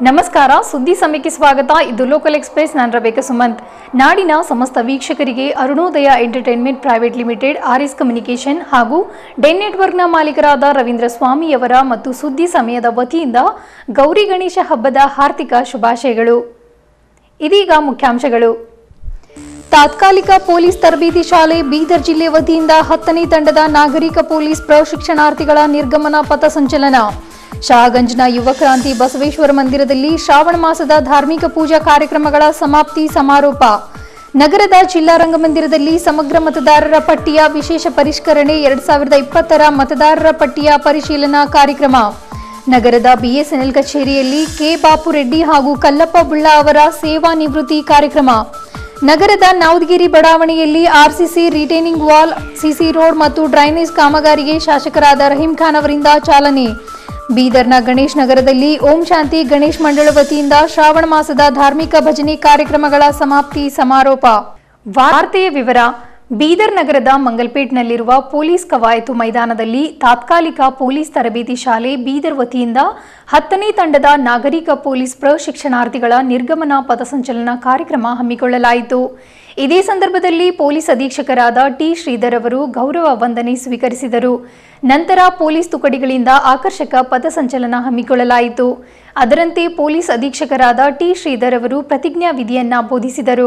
ನಮಸ್ಕಾರ ಸುದ್ದಿ ಸಮಯಕ್ಕೆ ಸ್ವಾಗತ ಇದು ಲೋಕಲ್ ಎಕ್ಸ್ಪ್ರೆಸ್ ನಾನು ರಬೇಕ ಸುಮಂತ್ ನಾಡಿನ ಸಮಸ್ತ ವೀಕ್ಷಕರಿಗೆ Arunodaya entertainment private limited RS communication ಹಾಗೂ ಡೆನ್ ನೆಟ್ವರ್ಕ್ನ ಮಾಲೀಕರಾದ ರವೀಂದ್ರ ಸ್ವಾಮಿಯವರ ಮತ್ತು ಸುದ್ದಿ ಸಮಯದ ವತಿಯಿಂದ ಗೌರಿ ಗಣೇಶ ಹಬ್ಬದ ಹಾರ್ದಿಕ ಶುಭಾಶಯಗಳು ಇದೀಗ ಮುಖ್ಯಾಂಶಗಳು ತಾತ್ಕಾಲಿಕ ಪೊಲೀಸ್ ತರಬೇತಿ ಶಾಲೆ ಬೀದರ್ ಜಿಲ್ಲೆ ವತಿಯಿಂದ ಹತ್ತನೇ ತಂಡದ ನಾಗರಿಕ ಪೊಲೀಸ್ ಪ್ರಶಿಕ್ಷಣಾರ್ಥಿಗಳ ನಿರ್ಗಮನ ಪಥಸಂಚಲನ ಶಹಾಗಂಜ್ನ ಯುವ ಕ್ರಾಂತಿ ಬಸವೇಶ್ವರ ಮಂದಿರದಲ್ಲಿ ಶ್ರಾವಣ ಮಾಸದ ಧಾರ್ಮಿಕ ಪೂಜಾ ಕಾರ್ಯಕ್ರಮಗಳ ಸಮಾಪ್ತಿ ಸಮಾರೋಪ ನಗರದ ಜಿಲ್ಲಾ ರಂಗಮಂದಿರದಲ್ಲಿ ಸಮಗ್ರ ಮತದಾರರ ಪಟ್ಟಿಯ ವಿಶೇಷ ಪರಿಷ್ಕರಣೆ ಎರಡ್ ಸಾವಿರದ ಇಪ್ಪತ್ತರ ಮತದಾರರ ಪಟ್ಟಿಯ ಪರಿಶೀಲನಾ ಕಾರ್ಯಕ್ರಮ ನಗರದ ಬಿಎಸ್ಎನ್ಎಲ್ ಕಚೇರಿಯಲ್ಲಿ ಕೆ ಬಾಪುರೆಡ್ಡಿ ಹಾಗೂ ಕಲ್ಲಪ್ಪ ಬುಳ್ಳ ಅವರ ಸೇವಾ ನಿವೃತ್ತಿ ಕಾರ್ಯಕ್ರಮ ನಗರದ ನಾವದಗಿರಿ ಬಡಾವಣೆಯಲ್ಲಿ RCC retaining wall CC road ಮತ್ತು ಡ್ರೈನೇಜ್ ಕಾಮಗಾರಿಗೆ ಶಾಸಕರಾದ ರಹೀಂ ಖಾನ್ ಅವರಿಂದ ಚಾಲನೆ ಬೀದರ್ನ ಗಣೇಶ್ ನಗರದಲ್ಲಿ ಓಂ ಶಾಂತಿ ಗಣೇಶ್ ಮಂಡಳ ವತಿಯಿಂದ ಶ್ರಾವಣ ಮಾಸದ ಧಾರ್ಮಿಕ ಭಜನೆ ಕಾರ್ಯಕ್ರಮಗಳ ಸಮಾಪ್ತಿ ಸಮಾರೋಪ ವಾರ್ತೆಯ ವಿವರ ಬೀದರ್ ನಗರದ ಮಂಗಲ್ಪೇಟ್ನಲ್ಲಿರುವ ಪೊಲೀಸ್ ಕವಾಯತು ಮೈದಾನದಲ್ಲಿ ತಾತ್ಕಾಲಿಕ ಪೊಲೀಸ್ ತರಬೇತಿ ಶಾಲೆ ಬೀದರ್ ವತಿಯಿಂದ ಹತ್ತನೇ ತಂಡದ ನಾಗರಿಕ ಪೊಲೀಸ್ ಪ್ರಶಿಕ್ಷಣಾರ್ಥಿಗಳ ನಿರ್ಗಮನ ಪಥಸಂಚಲನ ಕಾರ್ಯಕ್ರಮ ಹಮ್ಮಿಕೊಳ್ಳಲಾಯಿತು ಇದೇ ಸಂದರ್ಭದಲ್ಲಿ ಪೊಲೀಸ್ ಅಧೀಕ್ಷಕರಾದ ಟಿ ಶ್ರೀಧರ್ ಅವರು ಗೌರವ ವಂದನೆ ಸ್ವೀಕರಿಸಿದರು ನಂತರ ಪೊಲೀಸ್ ತುಕಡಿಗಳಿಂದ ಆಕರ್ಷಕ ಪಥಸಂಚಲನ ಹಮ್ಮಿಕೊಳ್ಳಲಾಯಿತು ಅದರಂತೆ ಪೊಲೀಸ್ ಅಧೀಕ್ಷಕರಾದ ಟಿ ಶ್ರೀಧರ್ ಅವರು ಪ್ರತಿಜ್ಞಾ ವಿಧಿಯನ್ನ ಬೋಧಿಸಿದರು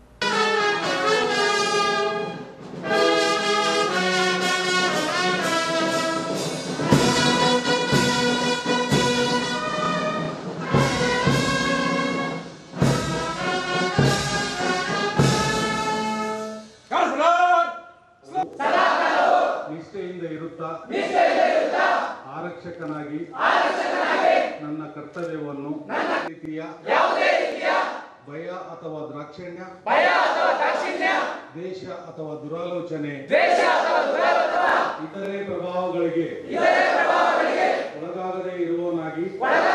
ನಿಷ್ಠೆಯಿಂದ ಇರುತ್ತಾ ಆರಕ್ಷಕನಾಗಿ ನನ್ನ ಕರ್ತವ್ಯವನ್ನು ರೀತಿಯ ಭಯ ಅಥವಾ ದಾಕ್ಷಿಣ್ಯ ದೇಶ ಅಥವಾ ದುರಾಲೋಚನೆ ಇತರೆ ಪ್ರಭಾವಗಳಿಗೆ ಒಳಗಾಗದೇ ಇರುವವನಾಗಿ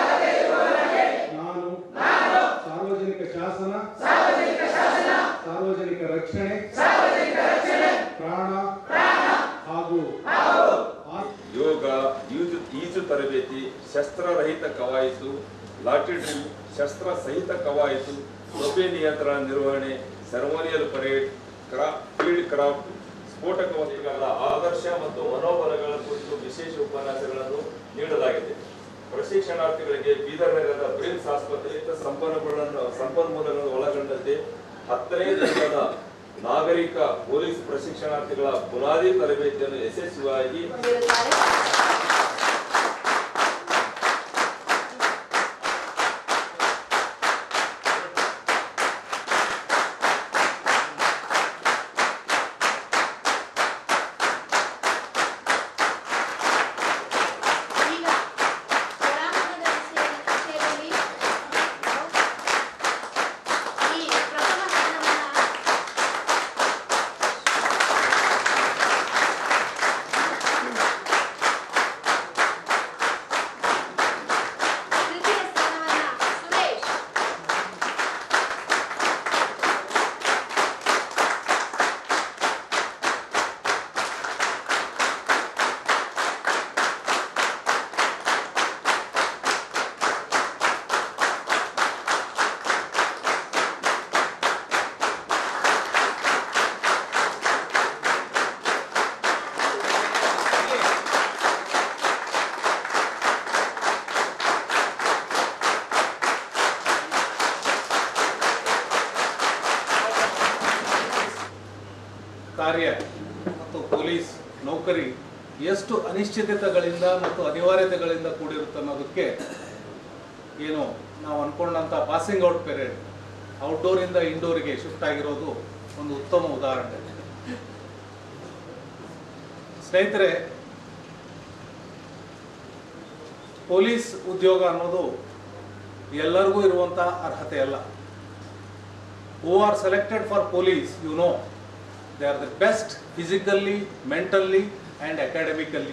ನಾನು ಸಾರ್ವಜನಿಕ ಶಾಸನ ಸಾರ್ವಜನಿಕ ರಕ್ಷಣೆ ಪ್ರಾಣ ಹಾಗೂ ಆತ್ಮ ಯೋಗ ಈಜು ಈಜು ತರಬೇತಿ ಶಸ್ತ್ರರಹಿತ ಕವಾಯಿತು ಲಾಠಿ ಡ್ರಿಲ್ ಶಸ್ತ್ರ ಸಹಿತ ಕವಾಯಿತು ಸಭೆ ನಿಯಂತ್ರಣ ನಿರ್ವಹಣೆ ಸೆರೆಮೋನಿಯಲ್ ಪರೇಡ್ ಕ್ರಾ ಫೀಲ್ಡ್ ಕ್ರಾಫ್ಟ್ ಸ್ಫೋಟಕ ವಸ್ತುಗಳ ಆದರ್ಶ ಮತ್ತು ಮನೋಬಲಗಳ ಕುರಿತು ವಿಶೇಷ ಉಪನ್ಯಾಸಗಳನ್ನು ನೀಡಲಾಗಿದೆ ಪ್ರಶಿಕ್ಷಣಾರ್ಥಿಗಳಿಗೆ ಬೀದರ್ ನಗರದ ಬ್ರಿಮ್ಸ್ ಆಸ್ಪತ್ರೆ ಸಂಪನ್ಮೂಲಗಳನ್ನು ಸಂಪನ್ಮೂಲಗಳನ್ನು ಒಳಗೊಂಡಂತೆ ಹತ್ತನೇ ದಿನದ ನಾಗರಿಕ ಪೊಲೀಸ್ ಪ್ರಶಿಕ್ಷಣಾರ್ಥಿಗಳ ಬುನಾದಿ ತರಬೇತಿಯನ್ನು ಯಶಸ್ವಿಯಾಗಿ ಈಗ ಒಳಾಂಗಣದ ವಿಷಯ- ವಿಷಯದಲ್ಲಿ ಈ ಪ್ರಥಮ ಸ್ಥಾನವನ್ನ ತೃತೀಯ ಸ್ಥಾನವನ್ನ ಸುರೇಶ್ ಕಾರ್ಯ ಮತ್ತು ಪೊಲೀಸ್ ನೌಕರಿ ಎಷ್ಟು ಅನಿಶ್ಚಿತತೆಗಳಿಂದ ಮತ್ತು ಅನಿವಾರ್ಯತೆಗಳಿಂದ ಕೂಡಿರುತ್ತೆ ಅನ್ನೋದಕ್ಕೆ ಏನು ನಾವು ಅನ್ಕೊಂಡಂಥ ಪಾಸಿಂಗ್ ಔಟ್ ಪೀರಿಯಡ್ ಔಟ್ಡೋರಿಂದ ಇಂಡೋರಿಗೆ ಶಿಫ್ಟ್ ಆಗಿರೋದು ಒಂದು ಉತ್ತಮ ಉದಾಹರಣೆ ಸ್ನೇಹಿತರೆ ಪೊಲೀಸ್ ಉದ್ಯೋಗ ಅನ್ನೋದು ಎಲ್ಲರಿಗೂ ಇರುವಂಥ ಅರ್ಹತೆ ಅಲ್ಲ who are selected for police you know they are the best physically mentally and academically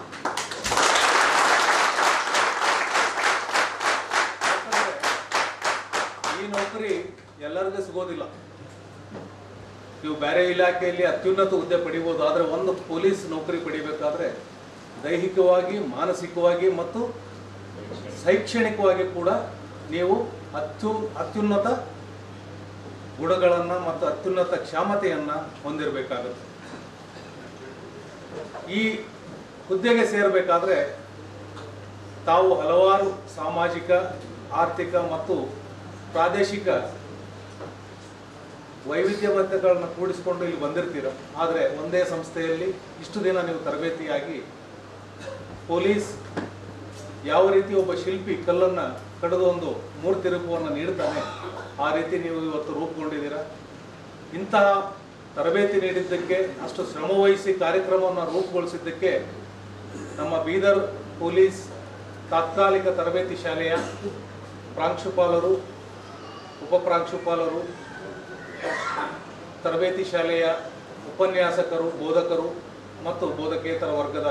ಈ ನೌಕರಿ ಎಲ್ಲರಿಗೂ ಸಿಗೋದಿಲ್ಲ ನೀವು ಬೇರೆ ಇಲಾಖೆಯಲ್ಲಿ ಅತ್ಯುನ್ನತ ಹುದ್ದೆ ಪಡಿಬೋದು ಆದರೆ ಒಂದು ಪೊಲೀಸ್ ನೌಕರಿ ಪಡಿಬೇಕಾದ್ರೆ ದೈಹಿಕವಾಗಿ ಮಾನಸಿಕವಾಗಿ ಮತ್ತು ಶೈಕ್ಷಣಿಕವಾಗಿ ಕೂಡ ನೀವು ಅತ್ಯು ಅತ್ಯುನ್ನತ ಗುಣಗಳನ್ನು ಮತ್ತು ಅತ್ಯುನ್ನತ ಕ್ಷಮತೆಯನ್ನು ಹೊಂದಿರಬೇಕಾಗುತ್ತೆ ಈ ಹುದ್ದೆಗೆ ಸೇರಬೇಕಾದ್ರೆ ತಾವು ಹಲವಾರು ಸಾಮಾಜಿಕ ಆರ್ಥಿಕ ಮತ್ತು ಪ್ರಾದೇಶಿಕ ವೈವಿಧ್ಯಮತ್ಯಗಳನ್ನು ಕೂಡಿಸಿಕೊಂಡು ಇಲ್ಲಿ ಬಂದಿರ್ತೀರ ಆದರೆ ಒಂದೇ ಸಂಸ್ಥೆಯಲ್ಲಿ ಇಷ್ಟು ದಿನ ನೀವು ತರಬೇತಿಯಾಗಿ ಪೊಲೀಸ್ ಯಾವ ರೀತಿ ಒಬ್ಬ ಶಿಲ್ಪಿ ಕಲ್ಲನ್ನು ಕಡಿದು ಒಂದು ಮೂರ್ತಿ ರೂಪವನ್ನು ನೀಡ್ತಾನೆ ಆ ರೀತಿ ನೀವು ಇವತ್ತು ರೂಪುಗೊಂಡಿದ್ದೀರಾ ಇಂತಹ ತರಬೇತಿ ನೀಡಿದ್ದಕ್ಕೆ ಅಷ್ಟು ಶ್ರಮವಹಿಸಿ ಕಾರ್ಯಕ್ರಮವನ್ನು ರೂಪುಗೊಳಿಸಿದ್ದಕ್ಕೆ ನಮ್ಮ ಬೀದರ್ ಪೊಲೀಸ್ ತಾತ್ಕಾಲಿಕ ತರಬೇತಿ ಶಾಲೆಯ ಪ್ರಾಂಶುಪಾಲರು ಉಪಪ್ರಾಂಶುಪಾಲರು ತರಬೇತಿ ಶಾಲೆಯ ಉಪನ್ಯಾಸಕರು ಬೋಧಕರು ಮತ್ತು ಬೋಧಕೇತರ ವರ್ಗದ